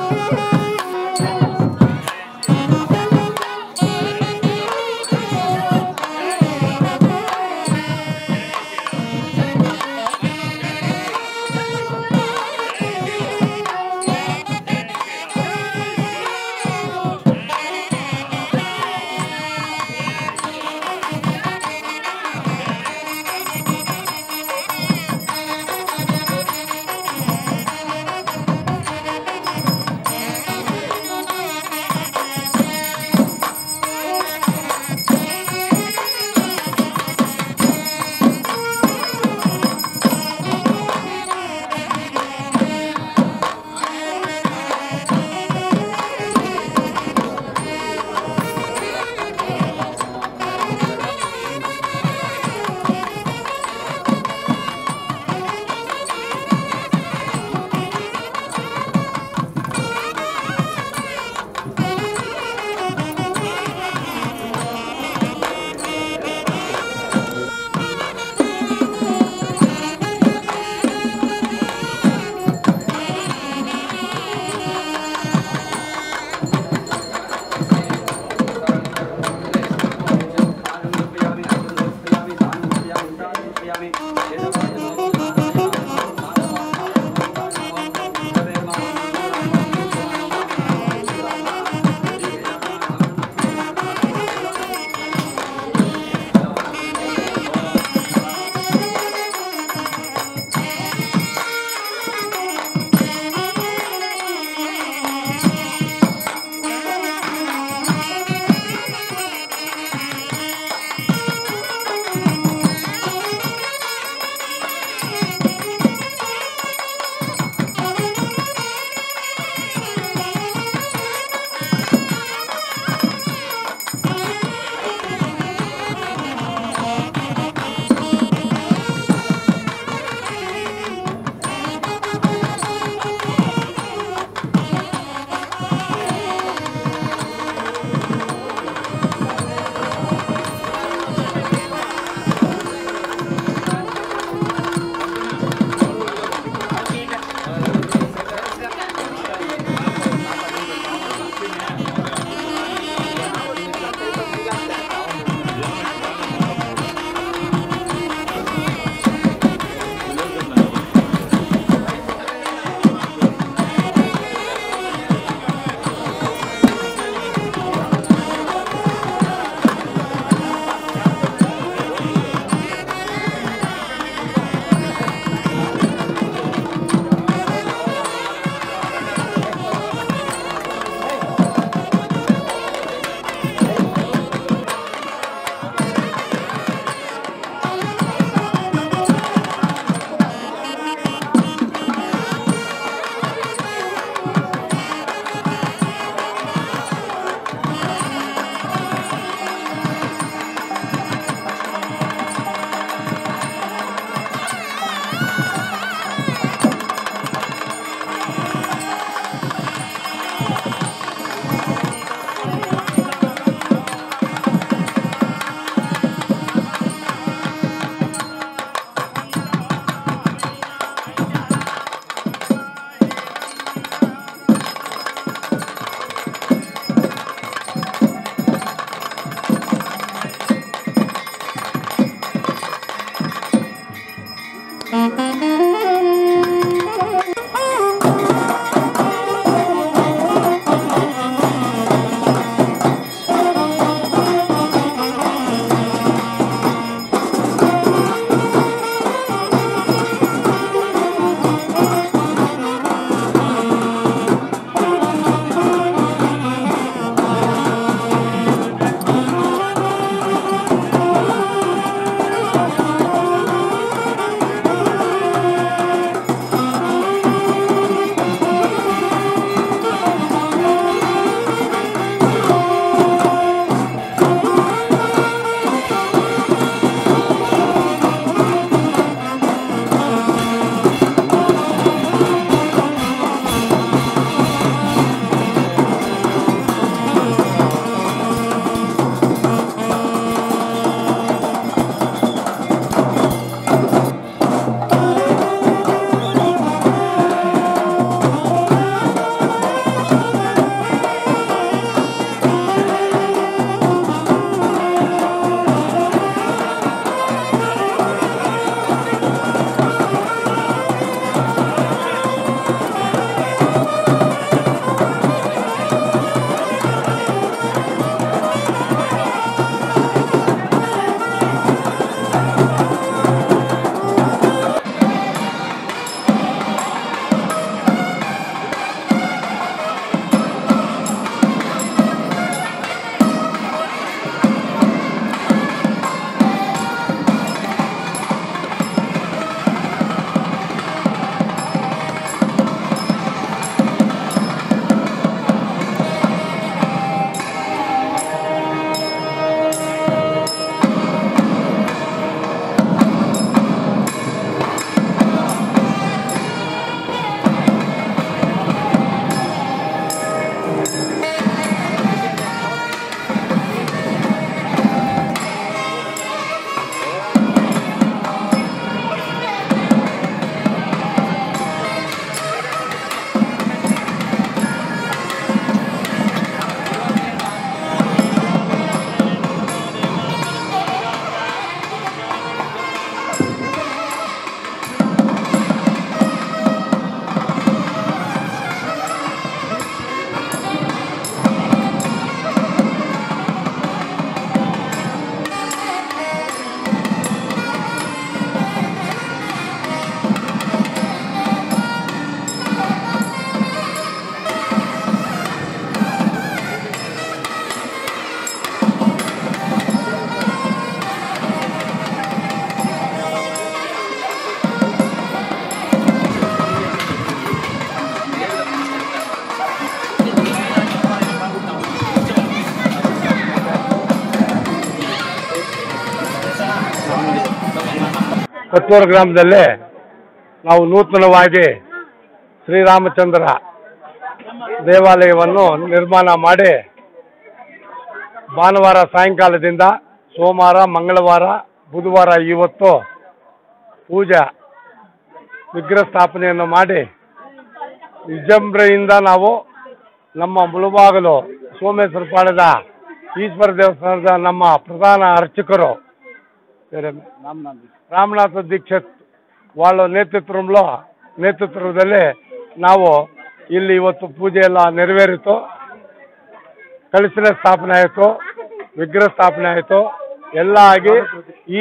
ಿ ಕೊತ್ತೂರು ಗ್ರಾಮದಲ್ಲಿ ನಾವು ನೂತನವಾಗಿ ಶ್ರೀರಾಮಚಂದ್ರ ದೇವಾಲಯವನ್ನು ನಿರ್ಮಾಣ ಮಾಡಿ ಭಾನುವಾರ ಸಾಯಂಕಾಲದಿಂದ ಸೋಮವಾರ ಮಂಗಳವಾರ ಬುಧವಾರ ಇವತ್ತು ಪೂಜಾ ವಿಗ್ರಹ ಸ್ಥಾಪನೆಯನ್ನು ಮಾಡಿ ವಿಜೃಂಭಣೆಯಿಂದ ನಾವು ನಮ್ಮ ಮುಳುಬಾಗಲು ಸೋಮೇಶ್ವರ ಪಾಳ್ಯದ ಈಶ್ವರ ದೇವಸ್ಥಾನದ ನಮ್ಮ ಪ್ರಧಾನ ಅರ್ಚಕರು ಬೇರೆ ರಾಮನಾಥ ದೀಕ್ಷಿತ್ వాళ్ళ ನೇತೃತ್ವಂలో ನೇತೃತ್ವದಲ್ಲಿ ನಾವು ಇಲ್ಲಿ ಇವತ್ತು ಪೂಜೆ ಎಲ್ಲ ನೆರವೇರಿತು ಕಳಶದ ಸ್ಥಾಪನೆ ಆಯಿತು ವಿಗ್ರಹ ಸ್ಥಾಪನೆ ಆಯಿತು ಎಲ್ಲ ಆಗಿ ಈ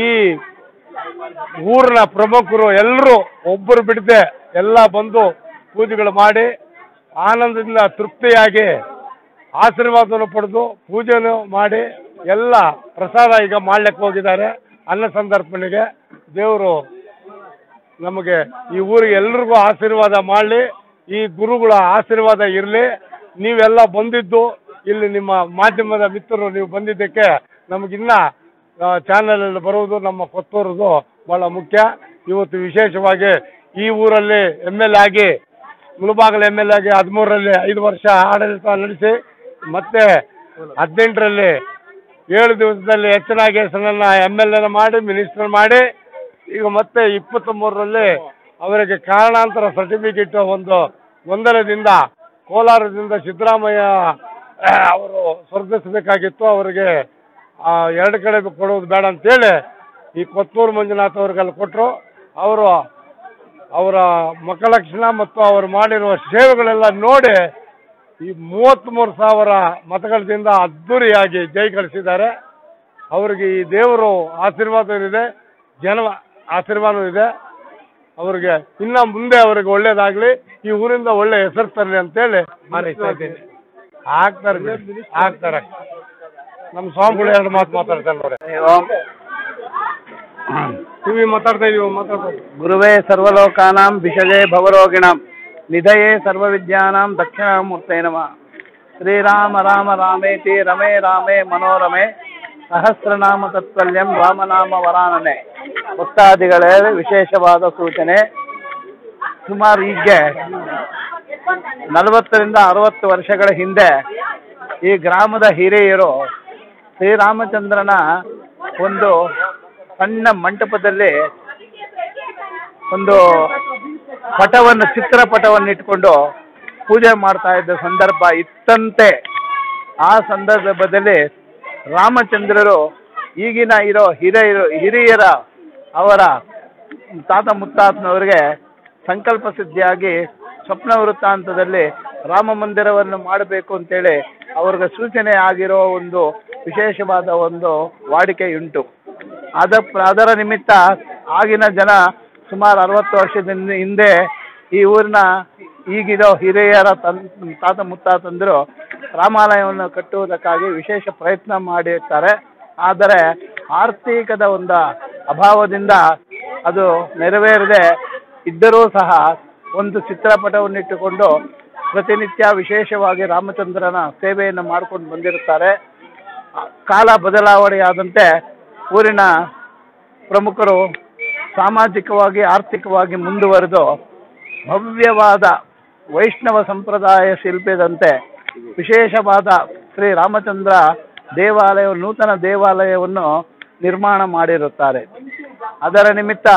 ಊರಿನ ಪ್ರಮುಖರು ಎಲ್ಲರೂ ಒಬ್ಬರು ಬಿಡದೆ ಎಲ್ಲ ಬಂದು ಪೂಜೆಗಳು ಮಾಡಿ ಆನಂದದಿಂದ ತೃಪ್ತಿಯಾಗಿ ಆಶೀರ್ವಾದವನ್ನು ಪಡೆದು ಪೂಜೆಯನ್ನು ಮಾಡಿ ಎಲ್ಲ ಪ್ರಸಾದ ಈಗ ಮಾಡ್ಲಿಕ್ಕೆ ಹೋಗಿದ್ದಾರೆ ಅನ್ನ ಸಂದರ್ಪಣೆಗೆ ದೇವರು ನಮಗೆ ಈ ಊರಿಗೆ ಎಲ್ರಿಗೂ ಆಶೀರ್ವಾದ ಮಾಡಲಿ ಈ ಗುರುಗಳ ಆಶೀರ್ವಾದ ಇರಲಿ ನೀವೆಲ್ಲ ಬಂದಿದ್ದು ಇಲ್ಲಿ ನಿಮ್ಮ ಮಾಧ್ಯಮದ ಮಿತ್ರರು ನೀವು ಬಂದಿದ್ದಕ್ಕೆ ನಮಗಿನ್ನ ಚಾನಲಲ್ಲಿ ಬರುವುದು ನಮ್ಮ ಕೊತ್ತೂರದು ಭಾಳ ಮುಖ್ಯ ಇವತ್ತು ವಿಶೇಷವಾಗಿ ಈ ಊರಲ್ಲಿ ಎಮ್ ಎಲ್ ಎ ಆಗಿ ಮುಳುಬಾಗಲ ಎಮ್ ಎಲ್ ಎ ಆಗಿ ಹದಿಮೂರರಲ್ಲಿ ಐದು ವರ್ಷ ಆಡಳಿತ ನಡೆಸಿ ಮತ್ತೆ ಹದಿನೆಂಟರಲ್ಲಿ ಏಳು ದಿವಸದಲ್ಲಿ ಎಚ್ ನಾಗೇಶನನ್ನ ಎಮ್ ಎಲ್ ಎನ ಮಾಡಿ ಮಿನಿಸ್ಟರ್ ಮಾಡಿ ಈಗ ಮತ್ತೆ ಇಪ್ಪತ್ತ್ ಮೂರರಲ್ಲಿ ಅವರಿಗೆ ಕಾರಣಾಂತರ ಸರ್ಟಿಫಿಕೇಟ್ ಒಂದು ಗೊಂದಲದಿಂದ ಕೋಲಾರದಿಂದ ಸಿದ್ದರಾಮಯ್ಯ ಅವರು ಸ್ಪರ್ಧಿಸಬೇಕಾಗಿತ್ತು ಅವರಿಗೆ ಆ, ಎರಡು ಕಡೆ ಕೊಡೋದು ಬೇಡ ಅಂತೇಳಿ ಈ ಕೊತ್ತೂರು ಮಂಜುನಾಥ್ ಅವ್ರಿಗೆ ಅಲ್ಲಿ ಕೊಟ್ಟರು ಅವರು ಅವರ ಮಕಲಕ್ಷಣ ಮತ್ತು ಅವರು ಮಾಡಿರುವ ಸೇವೆಗಳೆಲ್ಲ ನೋಡಿ ಈ ಮೂವತ್ತ್ಮೂರು ಸಾವಿರ ಮತಗಳಿಂದ ಅದ್ಧೂರಿಯಾಗಿ ಜೈ ಗಳಿಸಿದ್ದಾರೆ ಅವರಿಗೆ ಈ ದೇವರು ಆಶೀರ್ವಾದ ಇದೆ ಜನ ಆಶೀರ್ವಾದ ಇದೆ ಅವ್ರಿಗೆ ಇನ್ನ ಮುಂದೆ ಅವ್ರಿಗೆ ಒಳ್ಳೇದಾಗ್ಲಿ ಈ ಊರಿಂದ ಒಳ್ಳೆ ಹೆಸರು ತರಲಿ ಅಂತೇಳಿ ಹಾರೈಸ್ತಾ ಇದ್ದೀನಿ ಆಗ್ತಾರೆ ಬಿಡಿ, ಆಗ್ತಾರೆ ನಮ್ಮ ಸ್ವಾಮಿಗಳು ಎರಡು ಮಾತು ಮಾತಾಡ್ತಾರೆ ನೋಡಿ ಟಿವಿ ಮಾತಾಡ್ತಾ ಇದೀವಿ ಮಾತಾಡ್ತಾ ಇದೀವಿ. ಗುರುವೇ ಸರ್ವಲೋಕಾನಾಂ ವಿಷಜೇ ಭವರೋಗಿಣಾಂ ನಿಧಯೇ ಸರ್ವವಿದ್ಯಾನಾಂ ದಕ್ಷಿಣಾಮೂರ್ತೇ ನಮಃ ಶ್ರೀರಾಮ ರಾಮ ರಾಮೇತಿ ರಮೇ ರಾಮೇ ಮನೋರಮೆ ಸಹಸ್ರನಾಮ ತತ್ವಲ್ಯಂ ರಾಮನಾಮ ವರಾನನೆ ಭಕ್ತಾದಿಗಳೇ ವಿಶೇಷವಾದ ಸೂಚನೆ ಸುಮಾರು ಹೀಗೆ ನಲವತ್ತರಿಂದ ಅರವತ್ತು ವರ್ಷಗಳ ಹಿಂದೆ ಈ ಗ್ರಾಮದ ಹಿರಿಯರು ಶ್ರೀರಾಮಚಂದ್ರನ ಒಂದು ಸಣ್ಣ ಮಂಟಪದಲ್ಲಿ ಒಂದು ಪಟವನ್ನು ಚಿತ್ರಪಟವನ್ನು ಇಟ್ಕೊಂಡು ಪೂಜೆ ಮಾಡ್ತಾ ಇದ್ದ ಸಂದರ್ಭ ಇತ್ತಂತೆ ಆ ಸಂದರ್ಭದಲ್ಲಿ ರಾಮಚಂದ್ರರು ಈಗಿನ ಇರೋ ಹಿರಿಯರು ಹಿರಿಯರ ಅವರ ತಾತ ಮುತ್ತಾತನವರಿಗೆ ಸಂಕಲ್ಪ ಸಿದ್ಧಿಯಾಗಿ ಸ್ವಪ್ನ ವೃತ್ತಾಂತದಲ್ಲಿ ರಾಮ ಮಂದಿರವನ್ನು ಮಾಡಬೇಕು ಅಂತೇಳಿ ಅವ್ರಿಗೆ ಸೂಚನೆ ಆಗಿರೋ ಒಂದು ವಿಶೇಷವಾದ ಒಂದು ವಾಡಿಕೆಯುಂಟು ಅದ ಅದರ ನಿಮಿತ್ತ ಆಗಿನ ಜನ ಸುಮಾರು ಅರವತ್ತು ವರ್ಷದಿಂದ ಹಿಂದೆ ಈ ಊರಿನ ಈಗಿರೋ ಹಿರಿಯರ ತನ್ ತಾತ ಮುತ್ತಾತಂದರು ರಾಮಾಲಯವನ್ನು ಕಟ್ಟುವುದಕ್ಕಾಗಿ ವಿಶೇಷ ಪ್ರಯತ್ನ ಮಾಡಿರ್ತಾರೆ ಆದರೆ ಆರ್ಥಿಕದ ಒಂದು ಅಭಾವದಿಂದ ಅದು ನೆರವೇರದೆ ಇದ್ದರೂ ಸಹ ಒಂದು ಚಿತ್ರಪಟವನ್ನಿಟ್ಟುಕೊಂಡು ಪ್ರತಿನಿತ್ಯ ವಿಶೇಷವಾಗಿ ರಾಮಚಂದ್ರನ ಸೇವೆಯನ್ನು ಮಾಡ್ಕೊಂಡು ಬಂದಿರುತ್ತಾರೆ ಕಾಲ ಬದಲಾವಣೆಯಾದಂತೆ ಊರಿನ ಪ್ರಮುಖರು ಸಾಮಾಜಿಕವಾಗಿ ಆರ್ಥಿಕವಾಗಿ ಮುಂದುವರೆದು ಭವ್ಯವಾದ ವೈಷ್ಣವ ಸಂಪ್ರದಾಯ ಶಿಲ್ಪದಂತೆ ವಿಶೇಷವಾದ ಶ್ರೀ ರಾಮಚಂದ್ರ ದೇವಾಲಯ ನೂತನ ದೇವಾಲಯವನ್ನು ನಿರ್ಮಾಣ ಮಾಡಿರುತ್ತಾರೆ ಅದರ ನಿಮಿತ್ತ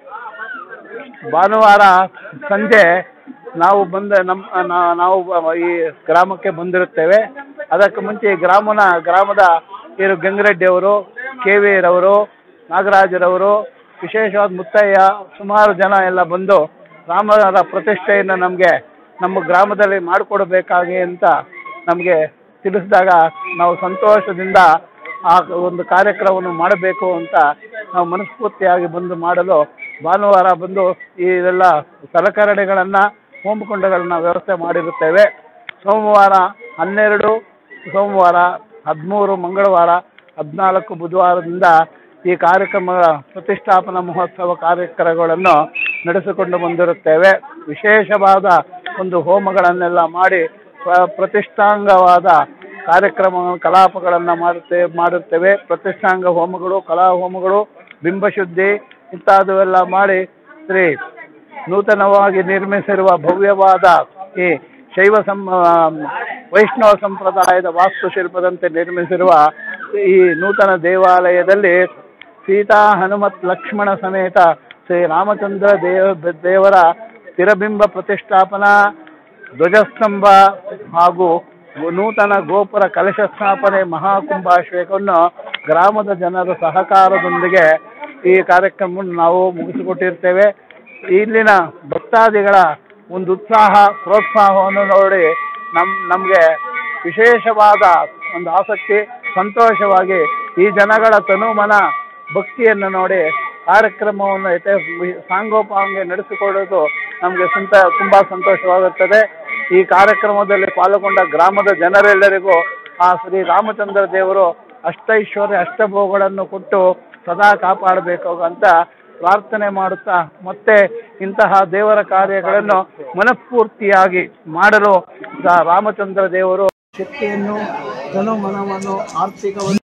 ಭಾನುವಾರ ಸಂಜೆ ನಾವು ಬಂದ ನಮ್ಮ ನಾ- ನಾವು ಬ- ಈ ಗ್ರಾಮಕ್ಕೆ ಬಂದಿರುತ್ತೇವೆ ಅದಕ್ಕೆ ಮುಂಚೆ ಈ ಗ್ರಾಮನ ಗ್ರಾಮದ ಇರು ಗಂಗರೆಡ್ಡಿ ಅವರು ಕೆ ವಿ ರವರು ನಾಗರಾಜರವರು ವಿಶೇಷವಾದ ಮುತ್ತಯ್ಯ ಸುಮಾರು ಜನ ಎಲ್ಲ ಬಂದು ರಾಮರ ಪ್ರತಿಷ್ಠೆಯನ್ನು ನಮಗೆ ನಮ್ಮ ಗ್ರಾಮದಲ್ಲಿ ಮಾಡಿಕೊಡ್ಬೇಕಾಗಿ ಅಂತ ನಮಗೆ ತಿಳಿಸಿದಾಗ ನಾವು ಸಂತೋಷದಿಂದ ಆ ಒಂದು ಕಾರ್ಯಕ್ರಮವನ್ನು ಮಾಡಬೇಕು ಅಂತ ನಾವು ಮನಸ್ಫೂರ್ತಿಯಾಗಿ ಬಂದು ಮಾಡಲು ಭಾನುವಾರ ಬಂದು ಈ ಎಲ್ಲ ಸಲಕರಣೆಗಳನ್ನು ಹೋಮಕುಂಡಗಳನ್ನ ವ್ಯವಸ್ಥೆ ಮಾಡಿರುತ್ತೇವೆ ಸೋಮವಾರ ಹನ್ನೆರಡು ಸೋಮವಾರ ಹದಿಮೂರು ಮಂಗಳವಾರ ಹದಿನಾಲ್ಕು ಬುಧವಾರದಿಂದ ಈ ಕಾರ್ಯಕ್ರಮಗಳ ಪ್ರತಿಷ್ಠಾಪನಾ ಮಹೋತ್ಸವ ಕಾರ್ಯಕ್ರಮಗಳನ್ನು ನಡೆಸಿಕೊಂಡು ಬಂದಿರುತ್ತೇವೆ ವಿಶೇಷವಾದ ಒಂದು ಹೋಮಗಳನ್ನೆಲ್ಲ ಮಾಡಿ ಪ್ರ- ಪ್ರತಿಷ್ಠಾಂಗವಾದ ಕಾರ್ಯಕ್ರಮ ಕಲಾಪಗಳನ್ನು ಮಾಡುತ್ತೇವೆ ಮಾಡುತ್ತೇವೆ ಪ್ರತಿಷ್ಠಾಂಗ ಹೋಮಗಳು ಕಲಾ ಹೋಮಗಳು ಬಿಂಬಶುದ್ಧಿ ಇಂಥದ್ದೆಲ್ಲ ಮಾಡಿ ಶ್ರೀ ನೂತನವಾಗಿ ನಿರ್ಮಿಸಿರುವ ಭವ್ಯವಾದ ಈ ಶೈವ ಸಂ ಆ, ವೈಷ್ಣವ ಸಂಪ್ರದಾಯದ ವಾಸ್ತುಶಿಲ್ಪದಂತೆ ನಿರ್ಮಿಸಿರುವ ಈ ನೂತನ ದೇವಾಲಯದಲ್ಲಿ ಸೀತಾ ಹನುಮತ್ ಲಕ್ಷ್ಮಣ ಸಮೇತ ಶ್ರೀ ರಾಮಚಂದ್ರ ದೇವ ದೇವರ ಸ್ಥಿರಬಿಂಬ ಪ್ರತಿಷ್ಠಾಪನಾ ಧ್ವಜಸ್ತಂಭ ಹಾಗೂ ನೂತನ ಗೋಪುರ ಕಲಶ ಸ್ಥಾಪನೆ ಮಹಾಕುಂಭಾಭಿಷೇಕವನ್ನು ಗ್ರಾಮದ ಜನರ ಸಹಕಾರದೊಂದಿಗೆ ಈ ಕಾರ್ಯಕ್ರಮವನ್ನು ನಾವು ಮುಗಿಸಿಕೊಟ್ಟಿರ್ತೇವೆ ಇಲ್ಲಿನ ಭಕ್ತಾದಿಗಳ ಒಂದು ಉತ್ಸಾಹ ಪ್ರೋತ್ಸಾಹವನ್ನು ನೋಡಿ ನಮ್ ನಮಗೆ ವಿಶೇಷವಾದ ಒಂದು ಆಸಕ್ತಿ ಸಂತೋಷವಾಗಿ ಈ ಜನಗಳ ತನುಮನ ಭಕ್ತಿಯನ್ನು ನೋಡಿ ಕಾರ್ಯಕ್ರಮವನ್ನು ಯಥೇ ಸಾಂಗೋಪಾಂಗೆ ನಡೆಸಿಕೊಳ್ಳೋದು ನಮಗೆ ಸಂತ ತುಂಬ ಸಂತೋಷವಾಗುತ್ತದೆ ಈ ಕಾರ್ಯಕ್ರಮದಲ್ಲಿ ಪಾಲ್ಗೊಂಡ ಗ್ರಾಮದ ಜನರೆಲ್ಲರಿಗೂ ಆ ಶ್ರೀ ರಾಮಚಂದ್ರ ದೇವರು ಅಷ್ಟೈಶ್ವರ್ಯ ಅಷ್ಟಭೋಗಗಳನ್ನು ಕೊಟ್ಟು ಸದಾ ಕಾಪಾಡಬೇಕು ಅಂತ ಪ್ರಾರ್ಥನೆ ಮಾಡುತ್ತಾ ಮತ್ತೆ ಇಂತಹ ದೇವರ ಕಾರ್ಯಗಳನ್ನು ಮನಸ್ಫೂರ್ತಿಯಾಗಿ ಮಾಡಲು ಸ- ರಾಮಚಂದ್ರ ದೇವರು ಶಕ್ತಿಯನ್ನು ಧನು ಮನವನ್ನು ಆರ್ಥಿಕವನ್ನು